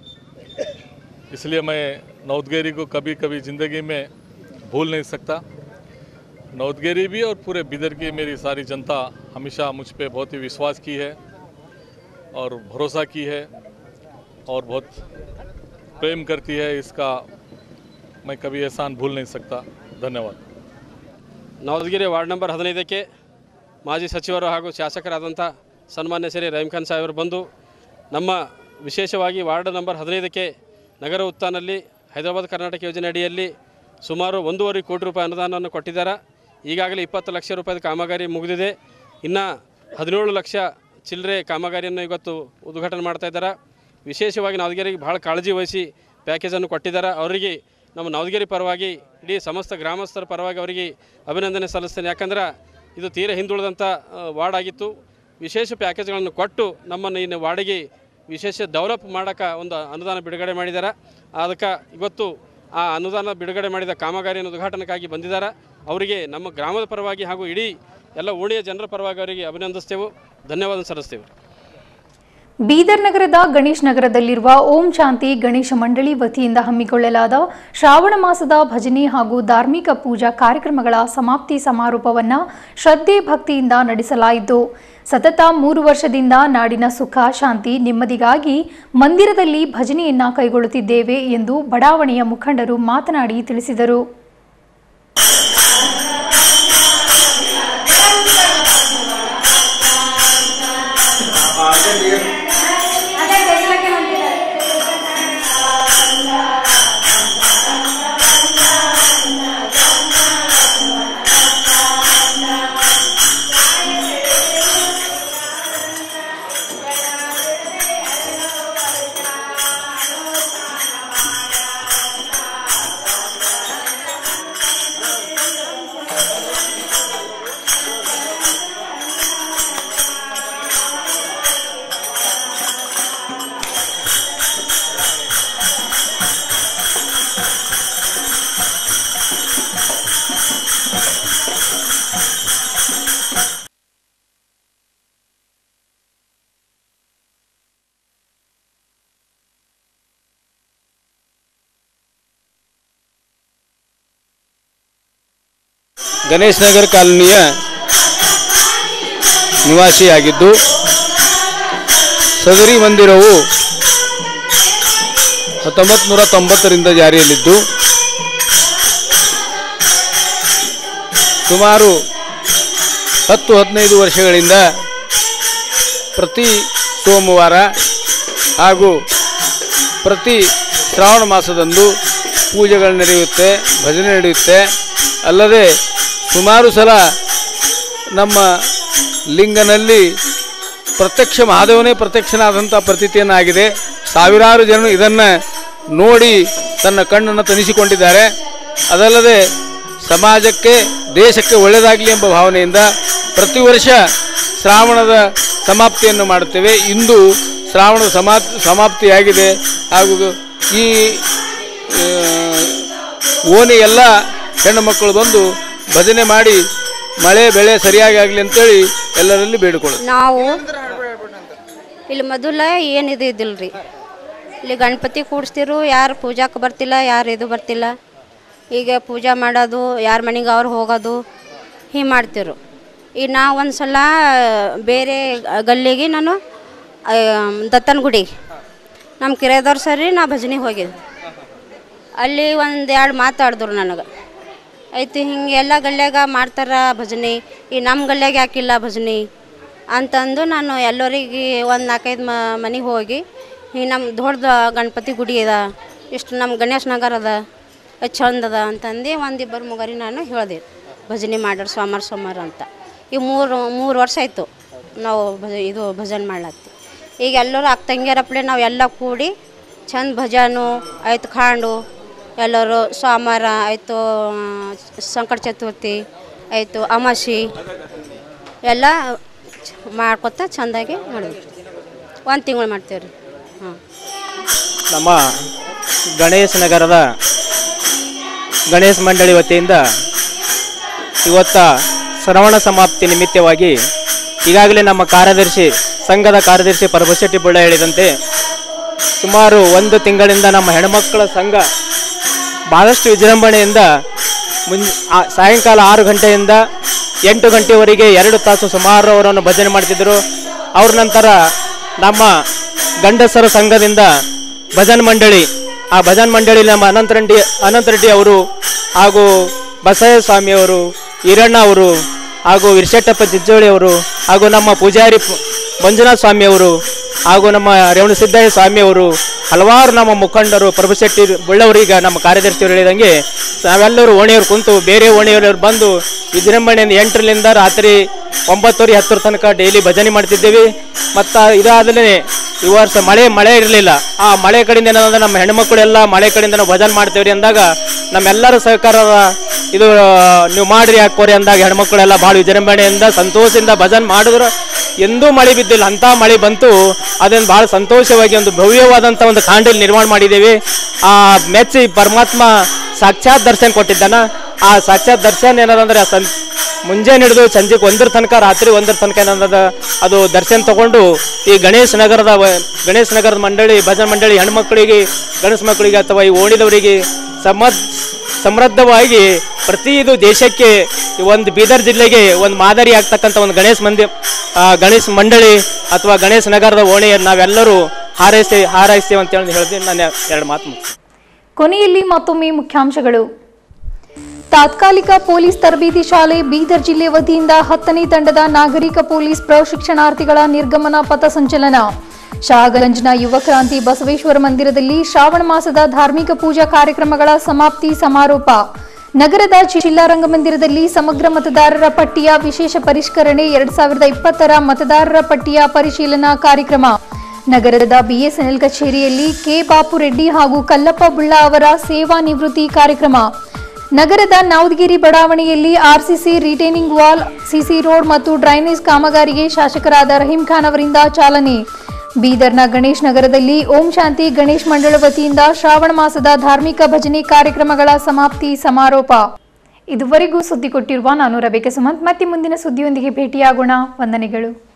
इसलिए मैं नवदगिरी को कभी कभी ज़िंदगी में भूल नहीं सकता नवदगिरी भी और पूरे बिदर की मेरी सारी जनता हमेशा मुझ पे बहुत ही विश्वास की है और भरोसा की है और बहुत प्रेम करती है इसका मैं कभी एहसान भूल नहीं सकता धन्यवाद ನವದಗಿರಿ ವಾರ್ಡ್ ನಂಬರ್ ಹದಿನೈದಕ್ಕೆ ಮಾಜಿ ಸಚಿವರು ಹಾಗೂ ಶಾಸಕರಾದಂಥ ಸನ್ಮಾನ್ಯ ಶ್ರೀ ರಹೀಮ್ ಖಾನ್ ಸಾಹೇಬರು ಬಂದು ನಮ್ಮ ವಿಶೇಷವಾಗಿ ವಾರ್ಡ್ ನಂಬರ್ ಹದಿನೈದಕ್ಕೆ ನಗರ ಉತ್ಥಾನಲ್ಲಿ ಹೈದರಾಬಾದ್ ಕರ್ನಾಟಕ ಯೋಜನೆ ಅಡಿಯಲ್ಲಿ ಸುಮಾರು ಒಂದೂವರೆ ಕೋಟಿ ರೂಪಾಯಿ ಅನುದಾನವನ್ನು ಕೊಟ್ಟಿದ್ದಾರೆ ಈಗಾಗಲೇ ಇಪ್ಪತ್ತು ಲಕ್ಷ ರೂಪಾಯಿದ ಕಾಮಗಾರಿ ಮುಗಿದಿದೆ ಇನ್ನು ಹದಿನೇಳು ಲಕ್ಷ ಚಿಲ್ಲರೆ ಕಾಮಗಾರಿಯನ್ನು ಇವತ್ತು ಉದ್ಘಾಟನೆ ಮಾಡ್ತಾ ಇದ್ದಾರೆ ವಿಶೇಷವಾಗಿ ನವದಗಿರಿಗೆ ಭಾಳ ಕಾಳಜಿ ವಹಿಸಿ ಪ್ಯಾಕೇಜನ್ನು ಕೊಟ್ಟಿದ್ದಾರೆ ಅವರಿಗೆ ನಮ್ಮ ನವದಗಿರಿ ಪರವಾಗಿ ಇಡೀ ಸಮಸ್ತ ಗ್ರಾಮಸ್ಥರ ಪರವಾಗಿ ಅವರಿಗೆ ಅಭಿನಂದನೆ ಸಲ್ಲಿಸ್ತೇನೆ ಯಾಕಂದ್ರೆ ಇದು ತೀರ ಹಿಂದುಳಿದಂಥ ಆ, ವಾರ್ಡ್ ಆಗಿತ್ತು ವಿಶೇಷ ಪ್ಯಾಕೇಜ್ಗಳನ್ನು ಕೊಟ್ಟು ನಮ್ಮನ್ನು ಇನ್ನು ವಾರ್ಡಿಗೆ ವಿಶೇಷ ಡೆವಲಪ್ ಮಾಡೋಕ್ಕೆ ಒಂದು ಅನುದಾನ ಬಿಡುಗಡೆ ಮಾಡಿದ್ದಾರೆ ಅದಕ್ಕೆ ಇವತ್ತು ಆ ಅನುದಾನ ಬಿಡುಗಡೆ ಮಾಡಿದ ಕಾಮಗಾರಿಯನ್ನು ಉದ್ಘಾಟನೆಗಾಗಿ ಬಂದಿದ್ದಾರೆ ಅವರಿಗೆ ನಮ್ಮ ಗ್ರಾಮದ ಪರವಾಗಿ ಹಾಗೂ ಇಡೀ ಎಲ್ಲ ಓಣಿಯ ಜನರ ಪರವಾಗಿ ಅವರಿಗೆ ಅಭಿನಂದಿಸ್ತೇವೆ ಧನ್ಯವಾದ ಸಲ್ಲಿಸ್ತೇವೆ ಬೀದರ್ ನಗರದ ಗಣೇಶ್ ನಗರದಲ್ಲಿರುವ ಓಂ ಶಾಂತಿ ಗಣೇಶ ಮಂಡಳಿ ವತಿಯಿಂದ ಹಮ್ಮಿಕೊಳ್ಳಲಾದ ಶ್ರಾವಣ ಮಾಸದ ಭಜನೆ ಹಾಗೂ ಧಾರ್ಮಿಕ ಪೂಜಾ ಕಾರ್ಯಕ್ರಮಗಳ ಸಮಾಪ್ತಿ ಸಮಾರೋಪವನ್ನು ಶ್ರದ್ಧೆ ಭಕ್ತಿಯಿಂದ ನಡೆಸಲಾಯಿತು ಸತತ ಮೂರು ವರ್ಷದಿಂದ ನಾಡಿನ ಸುಖ ಶಾಂತಿ ನೆಮ್ಮದಿಗಾಗಿ ಮಂದಿರದಲ್ಲಿ ಭಜನೆಯನ್ನ ಕೈಗೊಳ್ಳುತ್ತಿದ್ದೇವೆ ಎಂದು ಬಡಾವಣೆಯ ಮುಖಂಡರು ಮಾತನಾಡಿ ತಿಳಿಸಿದರು ಗಣೇಶ್ ನಗರ್ ಕಾಲೋನಿಯ ನಿವಾಸಿಯಾಗಿದ್ದು ಸದರಿ ಮಂದಿರವು ಹತ್ತೊಂಬತ್ತು ನೂರ ತೊಂಬತ್ತರಿಂದ ಜಾರಿಯಲ್ಲಿದ್ದು ಸುಮಾರು ಹತ್ತು ಹದಿನೈದು ವರ್ಷಗಳಿಂದ ಪ್ರತಿ ಸೋಮವಾರ ಹಾಗೂ ಪ್ರತಿ ಶ್ರಾವಣ ಮಾಸದಂದು ಪೂಜೆಗಳು ನಡೆಯುತ್ತೆ ಭಜನೆ ನಡೆಯುತ್ತೆ ಅಲ್ಲದೆ ಸುಮಾರು ಸಲ ನಮ್ಮ ಲಿಂಗನಲ್ಲಿ ಪ್ರತ್ಯಕ್ಷ ಮಹಾದೇವನೇ ಪ್ರತ್ಯಕ್ಷನಾದಂಥ ಪ್ರತೀತಿಯನ್ನಾಗಿದೆ ಸಾವಿರಾರು ಜನರು ಇದನ್ನು ನೋಡಿ ತನ್ನ ಕಣ್ಣನ್ನು ತನಿಸಿಕೊಂಡಿದ್ದಾರೆ ಅದಲ್ಲದೆ ಸಮಾಜಕ್ಕೆ ದೇಶಕ್ಕೆ ಒಳ್ಳೆಯದಾಗಲಿ ಎಂಬ ಭಾವನೆಯಿಂದ ಪ್ರತಿ ವರ್ಷ ಶ್ರಾವಣದ ಸಮಾಪ್ತಿಯನ್ನು ಮಾಡುತ್ತೇವೆ ಇಂದು ಶ್ರಾವಣದ ಸಮಾ ಸಮಾಪ್ತಿಯಾಗಿದೆ ಹಾಗೂ ಈ ಆ, ಓಣಿ ಎಲ್ಲ ಹೆಣ್ಣು ಮಕ್ಕಳು ಬಂದು ಭಜನೆ ಮಾಡಿ ಮಳೆ ಬೆಳೆ ಸರಿಯಾಗಿ ಆಗಲಿ ಅಂತೇಳಿ ಎಲ್ಲರಲ್ಲಿ ಬೇಡಿಕೊಳ್ಳೋದು ನಾವು ಇಲ್ಲಿ ಮೊದಲ ಏನಿದು ಇದಿಲ್ರಿ ಇಲ್ಲಿ ಗಣಪತಿ ಕೂಡಿಸ್ತಿರು ಯಾರು ಪೂಜಾಕ್ಕೆ ಬರ್ತಿಲ್ಲ ಯಾರು ಇದು ಬರ್ತಿಲ್ಲ ಈಗ ಪೂಜಾ ಮಾಡೋದು ಯಾರ ಮನೆಗೆ ಅವ್ರು ಹೋಗೋದು ಹೀಗೆ ಮಾಡ್ತಿರು ಈಗ ನಾ ಒಂದು ಸಲ ಬೇರೆ ಗಲ್ಲಿಗೆ ನಾನು ಆ, ದತ್ತನ ಗುಡಿಗೆ ನಮ್ಮ ಕಿರೇದವ್ರು ಸರಿ ನಾ ಭಜನೆಗೆ ಹೋಗಿದ್ದೆ ಅಲ್ಲಿ ಒಂದು ಎರಡು ಮಾತಾಡಿದ್ರು ನನಗೆ ಆಯ್ತು ಹಿಂಗೆ ಎಲ್ಲ ಗಲ್ಯಾಗ ಮಾಡ್ತಾರ ಭಜನೆ ಈ ನಮ್ಮ ಗಲ್ಯಾಗ ಯಾಕಿಲ್ಲ ಭಜನೆ ಅಂತಂದು ನಾನು ಎಲ್ಲರಿಗೆ ಒಂದು ನಾಲ್ಕೈದು ಮ ಮನೆಗೆ ಹೋಗಿ ಈ ನಮ್ಮ ದೊಡ್ಡ ಗಣಪತಿ ಗುಡಿ ಅದ ಇಷ್ಟು ನಮ್ಮ ಗಣೇಶ್ ನಗರ ಅದ ಅದ್ ಚಂದ ಅದ ಅಂತಂದು ಒಂದಿಬ್ಬರು ಮುಗರಿ ನಾನು ಹೇಳಿದೆ ಭಜನೆ ಮಾಡೋರು ಸೋಮವಾರ ಸೋಮವಾರ ಅಂತ ಈಗ ಮೂರು ಮೂರು ವರ್ಷ ಆಯಿತು ನಾವು ಭಜ ಇದು ಭಜನೆ ಮಾಡ್ಲತ್ತಿ ಈಗ ಎಲ್ಲರೂ ಅಕ್ಕ ತಂಗಿಯರಪ್ಲೆ ನಾವು ಎಲ್ಲ ಕೂಡಿ ಚಂದ ಭಜನು ಆಯ್ತು ಖಾಂಡು ಎಲ್ಲರೂ ಸೋಮವಾರ ಆಯಿತು ಸಂಕಟ ಚತುರ್ಥಿ ಆಯಿತು ಅಮಾಸಿ ಎಲ್ಲ ಚ- ಮಾಡ್ಕೊತ ಚೆಂದಾಗಿ ಮಾಡಿದ್ವಿ ಒಂದು ತಿಂಗಳು ಮಾಡ್ತೀವಿ ರೀ ಹಾಂ ನಮ್ಮ ಗಣೇಶ ನಗರದ ಗಣೇಶ ಮಂಡಳಿ ವತಿಯಿಂದ ಇವತ್ತ ಶ್ರವಣ ಸಮಾಪ್ತಿ ನಿಮಿತ್ತವಾಗಿ ಈಗಾಗಲೇ ನಮ್ಮ ಕಾರ್ಯದರ್ಶಿ ಸಂಘದ ಕಾರ್ಯದರ್ಶಿ ಪರಬಶೆಟ್ಟಿ ಬುಳ್ಳ ಹೇಳಿದಂತೆ ಸುಮಾರು ಒಂದು ತಿಂಗಳಿಂದ ನಮ್ಮ ಹೆಣ್ಮಕ್ಕಳ ಸಂಘ ಭಾಳಷ್ಟು ವಿಜೃಂಭಣೆಯಿಂದ ಮುಂ ಆ- ಸಾಯಂಕಾಲ ಆರು ಗಂಟೆಯಿಂದ ಎಂಟು ಗಂಟೆವರೆಗೆ ಎರಡು ತಾಸು ಸುಮಾರು ಅವರನ್ನು ಭಜನೆ ಮಾಡ್ತಿದ್ದರು ಅವ್ರ ನಂತರ ನಮ್ಮ ಗಂಡಸರ ಸಂಘದಿಂದ ಭಜನ್ ಮಂಡಳಿ ಆ ಭಜನ್ ಮಂಡಳಿ ನಮ್ಮ ಅನಂತ ರೆಡ್ಡಿ ಅನಂತ ರೆಡ್ಡಿ ಅವರು ಹಾಗೂ ಬಸಯ್ಯ ಸ್ವಾಮಿ ಅವರು ಈರಣ್ಣ ಅವರು ಹಾಗೂ ವಿರ್ಶೆಟ್ಟಪ್ಪ ಚಿಂಚೋಳಿ ಅವರು ಹಾಗೂ ನಮ್ಮ ಪೂಜಾರಿ ಪ- ಮಂಜುನಾಥ ಸ್ವಾಮಿ ಅವರು ಹಾಗೂ ನಮ್ಮ ರೇವಣ ಸಿದ್ದಯ್ಯ ಸ್ವಾಮಿ ಅವರು ಹಲವಾರು ನಮ್ಮ ಮುಖಂಡರು ಪ್ರಭುಶೆಟ್ಟಿ ಬುಳ್ಳವರೀಗ ನಮ್ಮ ಕಾರ್ಯದರ್ಶಿಯವರು ಹೇಳಿದಂಗೆ ನಾವೆಲ್ಲರೂ ಓಣಿಯವರು ಕುಂತು ಬೇರೆ ಓಣಿಯವರು ಬಂದು ವಿಜೃಂಭಣೆಯಿಂದ ಎಂಟರಿಂದ ರಾತ್ರಿ ಒಂಬತ್ತುವರೆ ಹತ್ತರ ತನಕ ಡೈಲಿ ಭಜನೆ ಮಾಡ್ತಿದ್ದೇವೆ ಮತ್ತು ಇದಾದಲೇ ಈ ವರ್ಷ ಮಳೆ ಮಳೆ ಇರಲಿಲ್ಲ ಆ ಮಳೆ ಕಡೆಯಿಂದ ಏನಂದ್ರೆ ನಮ್ಮ ಹೆಣ್ಮಕ್ಳೆಲ್ಲ ಮಳೆ ಕಡೆಯಿಂದ ನಾವು ಭಜನೆ ಮಾಡ್ತೇವ್ರಿ ಅಂದಾಗ ನಮ್ಮೆಲ್ಲರ ಸಹಕಾರದ ಇದು ನೀವು ಮಾಡ್ರಿ ಹಾಕೋರಿ ಅಂದಾಗ ಹೆಣ್ಮಕ್ಳೆಲ್ಲ ಭಾಳ ವಿಜೃಂಭಣೆಯಿಂದ ಸಂತೋಷದಿಂದ ಭಜನೆ ಮಾಡಿದ್ರು ಎಂದೂ ಮಳೆ ಬಿದ್ದಿಲ್ಲ ಅಂಥ ಮಳೆ ಬಂತು ಅದನ್ನು ಭಾಳ ಸಂತೋಷವಾಗಿ ಒಂದು ಭವ್ಯವಾದಂಥ ಒಂದು ಕಾಂಡಲ್ ನಿರ್ಮಾಣ ಮಾಡಿದ್ದೇವೆ ಆ ಮೆಚ್ಚಿ ಪರಮಾತ್ಮ ಸಾಕ್ಷಾತ್ ದರ್ಶನ ಕೊಟ್ಟಿದ್ದಾನ ಆ ಸಾಕ್ಷಾತ್ ದರ್ಶನ ಏನದಂದ್ರೆ ಸಂ ಮುಂಜಾನೆ ಹಿಡಿದು ಸಂಜೆಗೆ ಒಂದರ ತನಕ ರಾತ್ರಿ ಒಂದರ ತನಕ ಏನದ ಅದು ದರ್ಶನ ತಗೊಂಡು ಈ ಗಣೇಶ್ ನಗರದ ವ- ಗಣೇಶ್ ನಗರದ ಮಂಡಳಿ ಭಜನೆ ಮಂಡಳಿ ಹೆಣ್ಮಕ್ಳಿಗೆ ಗಣೇಶ ಮಕ್ಕಳಿಗೆ ಅಥವಾ ಈ ಓಣಿದವರಿಗೆ ಸಮದ್ ಸಮೃದ್ಧವಾಗಿ ಪ್ರತಿ ಇದು ದೇಶಕ್ಕೆ ಈ ಒಂದು ಬೀದರ್ ಜಿಲ್ಲೆಗೆ ಒಂದು ಮಾದರಿ ಆಗ್ತಕ್ಕಂಥ ಒಂದು ಗಣೇಶ್ ಮಂದಿ ಆ, ಗಣೇಶ್ ಮಂಡಳಿ ಅಥವಾ ಗಣೇಶ್ ನಗರದ ಓಣಿಯನ್ನು ನಾವೆಲ್ಲರೂ ಹಾರೈಸಿ ಹಾರೈಸ್ತೇವೆ ಅಂತ ಹೇಳಿ ಹೇಳಿದ್ರೆ ನಾನು ಎರಡು ಮಾತು ಮುಗಿಸ್ತೇನೆ. ಕೊನೆಯಲ್ಲಿ ಮತ್ತೊಮ್ಮೆ ಮುಖ್ಯಾಂಶಗಳು ತಾತ್ಕಾಲಿಕ ಪೊಲೀಸ್ ತರಬೇತಿ ಶಾಲೆ ಬೀದರ್ ಜಿಲ್ಲೆ ವತಿಯಿಂದ ಹತ್ತನೇ ತಂಡದ ನಾಗರಿಕ ಪೊಲೀಸ್ ಪ್ರಶಿಕ್ಷಣಾರ್ಥಿಗಳ ನಿರ್ಗಮನ ಪಥಸಂಚಲನ ಶಹಾಗಂಜ್ನ ಯುವ ಕ್ರಾಂತಿ ಬಸವೇಶ್ವರ ಮಂದಿರದಲ್ಲಿ ಶ್ರಾವಣ ಮಾಸದ ಧಾರ್ಮಿಕ ಪೂಜಾ ಕಾರ್ಯಕ್ರಮಗಳ ಸಮಾಪ್ತಿ ಸಮಾರೋಪ ನಗರದ ಜಿಲ್ಲಾ ರಂಗಮಂದಿರದಲ್ಲಿ ಸಮಗ್ರ ಮತದಾರರ ಪಟ್ಟಿಯ ವಿಶೇಷ ಪರಿಷ್ಕರಣೆ ಎರಡ್ ಸಾವಿರದ ಇಪ್ಪತ್ತರ ಮತದಾರರ ಪಟ್ಟಿಯ ಪರಿಶೀಲನಾ ಕಾರ್ಯಕ್ರಮ ನಗರದ ಬಿಎಸ್ಎನ್ಎಲ್ ಕಚೇರಿಯಲ್ಲಿ ಕೆ ಬಾಪುರೆಡ್ಡಿ ಹಾಗೂ ಕಲ್ಲಪ್ಪ ಬುಳ್ಳ ಅವರ ಸೇವಾ ನಿವೃತ್ತಿ ಕಾರ್ಯಕ್ರಮ ನಗರದ ನಾವದಗಿರಿ ಬಡಾವಣೆಯಲ್ಲಿ RCC retaining wall CC road ಮತ್ತು ಡ್ರೈನೇಜ್ ಕಾಮಗಾರಿಗೆ ಶಾಸಕರಾದ ರಹೀಂ ಖಾನ್ ಅವರಿಂದ ಚಾಲನೆ ಬೀದರ್ನ ಗಣೇಶ್ ನಗರದಲ್ಲಿ ಓಂ ಶಾಂತಿ ಗಣೇಶ್ ಮಂಡಳ ವತಿಯಿಂದ ಶ್ರಾವಣ ಮಾಸದ ಧಾರ್ಮಿಕ ಭಜನೆ ಕಾರ್ಯಕ್ರಮಗಳ ಸಮಾಪ್ತಿ ಸಮಾರೋಪ ಇದುವರೆಗೂ ಸುದ್ದಿ ಕೊಟ್ಟಿರುವ ನಾನು ರಬೇಕ ಸುಮಂತ್ ಮತ್ತೆ ಮುಂದಿನ ಸುದ್ದಿಯೊಂದಿಗೆ ಭೇಟಿಯಾಗೋಣ ವಂದನೆಗಳು